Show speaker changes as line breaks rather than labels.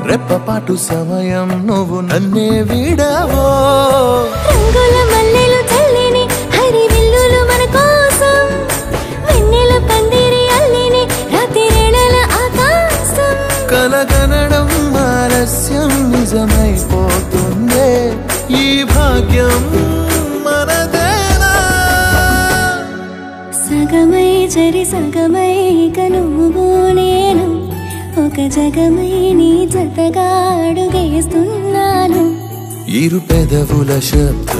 రెప్పపాటు సమయం నువ్వు నన్నే వీడవో
రంగుల మల్లెలు చల్లిని హరి విల్లులు మన కోసం వెన్నెల పందిరి అల్లిని రాత్రిరేళల ఆకాశం
కలగనడం ఆలస్యం నిజమైపోతుందే ఈ భాగ్యం మనదేనా
సగమై జరి సగమై ఇక నువ్వు నేను ఒక జగమై నీ జతగా అడుగేస్తున్నాను
ఇరు పెదవుల శబ్దం